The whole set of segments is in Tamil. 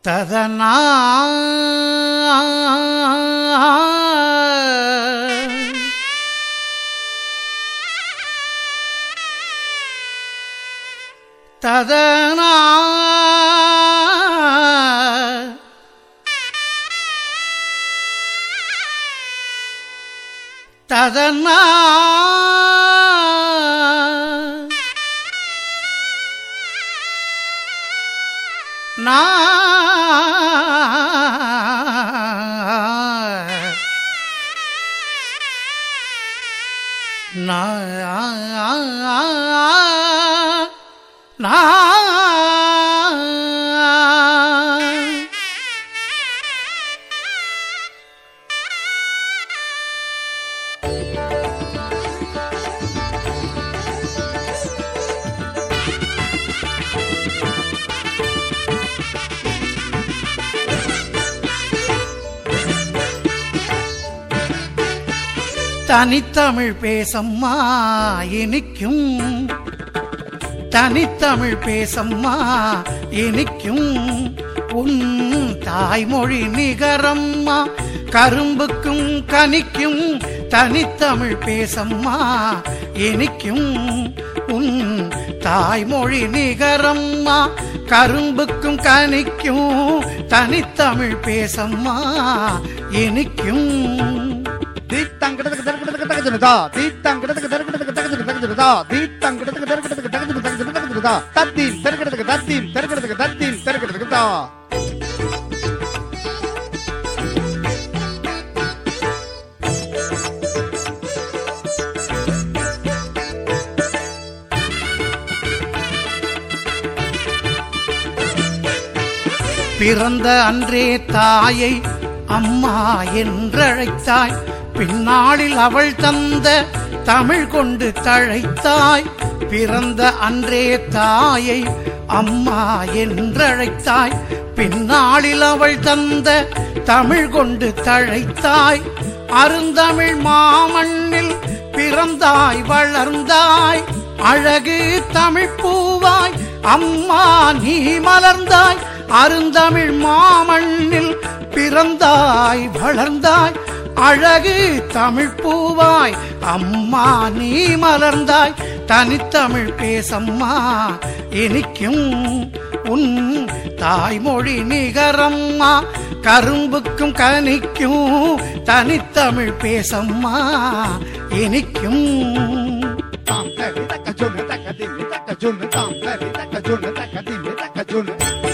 ததனா ததனா ததனா நான் நான் தனித்தமிழ் பேசம்மா இனிக்கும் தனித்தமிழ் பேசம்மா இனிக்கும் உன் தாய்மொழி நிகரம்மா கரும்புக்கும் கனிக்கும் தனித்தமிழ் பேசம்மா இனிக்கும் உன் தாய்மொழி நிகரம்மா கரும்புக்கும் கனிக்கும் தனித்தமிழ் பேசம்மா இனிக்கும் தீத்தங்கிடத்துக்கு தரக்கிடத்துக்கு தகஜனுதா தீத்தங்கிடத்துக்கு தரக்கிடத்துக்கு தகஜனு தகஜனுதா தீத்தங்கிடத்துக்கு தரக்கிடத்துக்கு தகஜனு தகஜனு தகஜனுதா தத்தீம் தெருக்கிடத்துக்கு தத்தீம் தெருக்கிடத்துக்கு தத்தீம் தெருக்கிடத்துக்கு தா பிறந்த அன்றே தாயை அம்மா என்றழைத்தாய் பின்னாளில் அவள் தந்த தமிழ் கொண்டு தழைத்தாய் பிறந்த அன்றே தாயை அம்மா என்றழைத்தாய் பின்னாளில் அவள் தந்த தமிழ் கொண்டு தழைத்தாய் அருந்தமிழ் மாமண்ணில் பிறந்தாய் வளர்ந்தாய் அழகு தமிழ் பூவாய் அம்மா நீ மலர்ந்தாய் அருந்தமிழ் மாமண்ணில் பிறந்தாய் வளர்ந்தாய் அழகு தமிழ் பூவாய் அம்மா நீ மலர்ந்தாய் தனித்தமிழ் பேசம்மா இனிக்கும் உன் தாய்மொழி நிகரம்மா கரும்புக்கும் கனிக்கும் தனித்தமிழ் பேசம்மா இனிக்கும் தாம் தெரி தக்கஜனு தக்கதீம் தக்கஜனு தாம் தெரி தக்கஜனு தக்கதீம் தக்கஜனு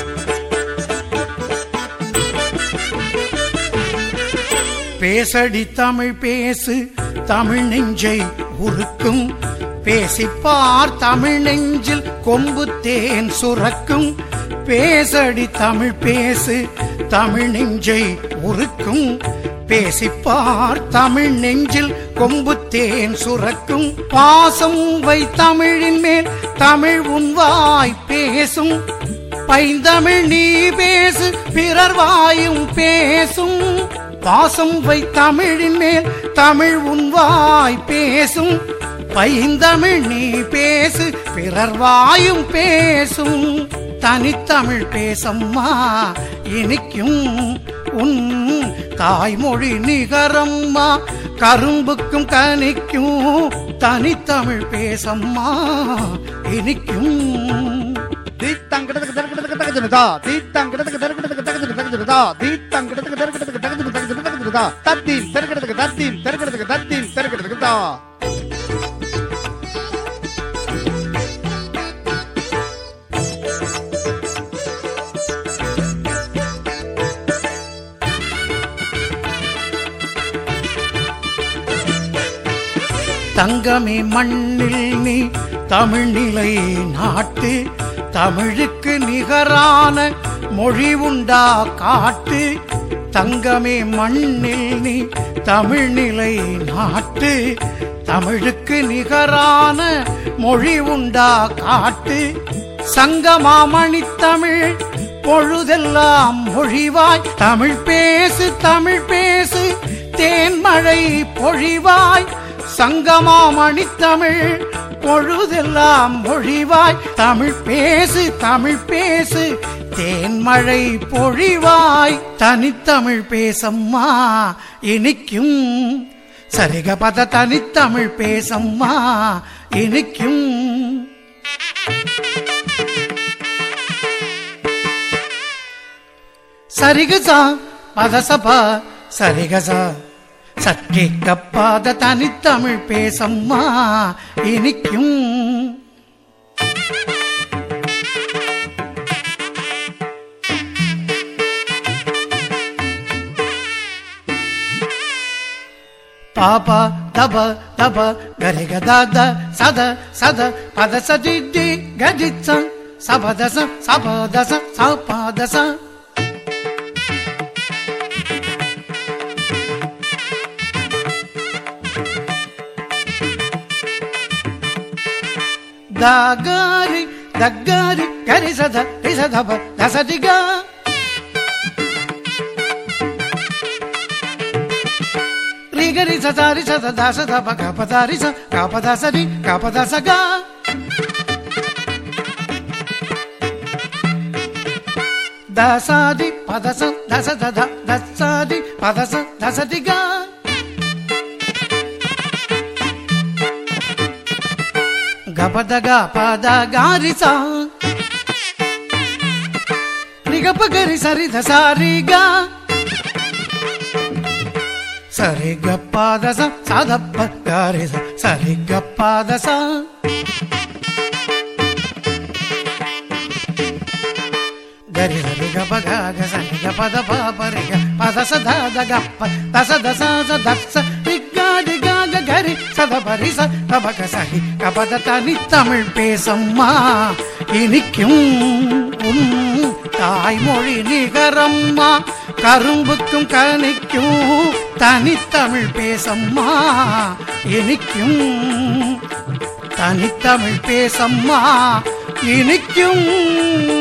பேசடி தமிழ் பேசு தமிழ் நெஞ்சை உருக்கும் பேசிப்பார் தமிழ் நெஞ்சில் கொம்பு தேன் சுரக்கும் பேசடி தமிழ் பேசு தமிழ் நெஞ்சை உருக்கும் பேசிப்பார் தமிழ் நெஞ்சில் கொம்பு தேன் சுரக்கும் பாசம் வை தமிழின் மேல் தமிழ் உன்வாய் பேசும் பைந்தமிழ் நீ பேசு பிறர் வாயும் பேசும் பாசம் வை தமிழின் மேல் தமிழ் உன்வாய் பேசும் பைந்தமிழ் நீ பேசு பிறர் வாயும் பேசும் தனித்தமிழ் பேசம்மா இனிக்கும் உன் தாய்மொழி நிகரம்மா கரும்புக்கும் கனிக்கும் தனித்தமிழ் பேசம்மா இனிக்கும் தீத்தங்கிடத்துக்கு தரக்கிடத்துக்கு தகஜனுதா தீத்தங்கிடத்துக்கு தரக்கிடத்துக்கு தகஜனு தகஜனுதா தீத்தங்கிடத்துக்கு தரக்கிடத்துக்கு தகஜனு தகஜனு தகஜனுதா தத்தீம் தெருக்கிடத்துக்கு தத்தீம் தெருக்கிடத்துக்கு தத்தீம் தெருக்கிடத்துக்கு தா தங்கமே மண்ணில் நீ தமிழ் நிலை நாட்டு தமிழுக்கு நிகரான மொழி உண்டா காட்டு தங்கமே மண்ணில் நீ தமிழ் நிலை நாட்டு தமிழுக்கு நிகரான மொழி உண்டா காட்டு சங்கமாமணி தமிழ் பொழுதெல்லாம் மொழிவாய் தமிழ் பேசு தமிழ் பேசு தேன்மழை பொழிவாய் சங்கமாமணி தமிழ் பொழுதெல்லாம் மொழிவாய் தமிழ் பேசு தமிழ் பேசு தேன்மழை பொழிவாய் தனித்தமிழ் பேசம்மா இனிக்கும் சரிக பத தனித்தமிழ் பேசம்மா இனிக்கும் சரிகசா பதசபா சரிகசா சற்றே கப்பாத தனித்தமிழ் பேசம்மா இனிக்கும் பாபா தப தப கரிக தாத சத சத பத சதி கஜிச்ச சபதச சபதச சபாதச దాగారి దగ్గారి గరి సద రిసదబ దసదిగా రిగరి సదారి సద దాస దబ కపదారి స కపదసరి కపదసగా దసాది పదస దస దద దసాది పదస దసదిగా గపదగ పద గారిస రిగప గరి సరి దసారిగా సరి గప్పాదస సదప్ప గారిస సరి గప్పాదస గరి సరి గప గగ సరి గ పద పాప రిగ పద స ద గప్ప దస దస స దస రిగ్గా రిగా గ గరి సద பரி ச தபக சரி கபத தனி தமிழ் பேசம்மா இனிக்கும் உம் தாய்மொழி நிகரம்மா கரும்புக்கும் கனிக்கும் தனித்தமிழ் பேசம்மா இனிக்கும் தனித்தமிழ் பேசம்மா இனிக்கும்